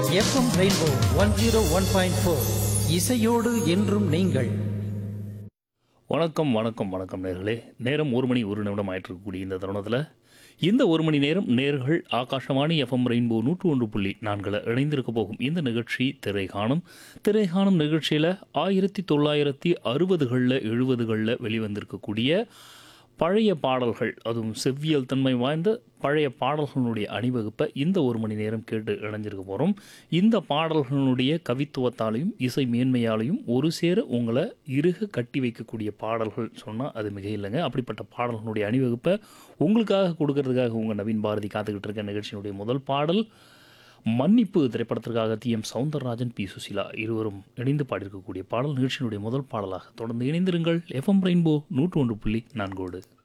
FM rainbow one zero one point four இசையோடு என்றும் நீங்கள் வணக்கம் வணக்கம் வணக்கம் நேர்களே நேரம் ஒரு மணி ஒரு நிமிடம் ஆயிட்டு இருக்கக்கூடிய இந்த தருணத்தில் இந்த ஒரு மணி நேரம் நேர்கள் ஆகாஷவாணி எஃப்எம் ரெயின்போ நூற்று ஒன்று புள்ளி நான்கில் இணைந்திருக்க போகும் இந்த நிகழ்ச்சி திரைகாணும் திரைகாணும் நிகழ்ச்சியில் ஆயிரத்தி தொள்ளாயிரத்தி அறுபதுகளில் எழுபதுகளில் வெளிவந்திருக்கக்கூடிய பழைய பாடல்கள் அதுவும் செவ்வியல் தன்மை வாய்ந்த பழைய பாடல்களுடைய அணிவகுப்பை இந்த ஒரு மணி நேரம் கேட்டு இணைஞ்சிருக்க போகிறோம் இந்த பாடல்களுடைய கவித்துவத்தாலையும் இசை மேன்மையாலையும் ஒரு சேர உங்களை இறுக கட்டி வைக்கக்கூடிய பாடல்கள் சொன்னால் அது மிக இல்லைங்க அப்படிப்பட்ட பாடல்களுடைய அணிவகுப்பை உங்களுக்காக கொடுக்கறதுக்காக உங்கள் நவீன் பாரதி காத்துக்கிட்டு இருக்க நிகழ்ச்சியினுடைய முதல் பாடல் மன்னிப்பு திரைப்படத்திற்காக T M Soundararajan P Susheela இருவரும் இணைந்து பாடியிருக்கக்கூடிய பாடல் நிகழ்ச்சியினுடைய முதல் பாடலாக தொடர்ந்து இணைந்திருங்கள் எஃப்எம் ரெயின்போ நூற்று ஒன்று புள்ளி நான்கோடு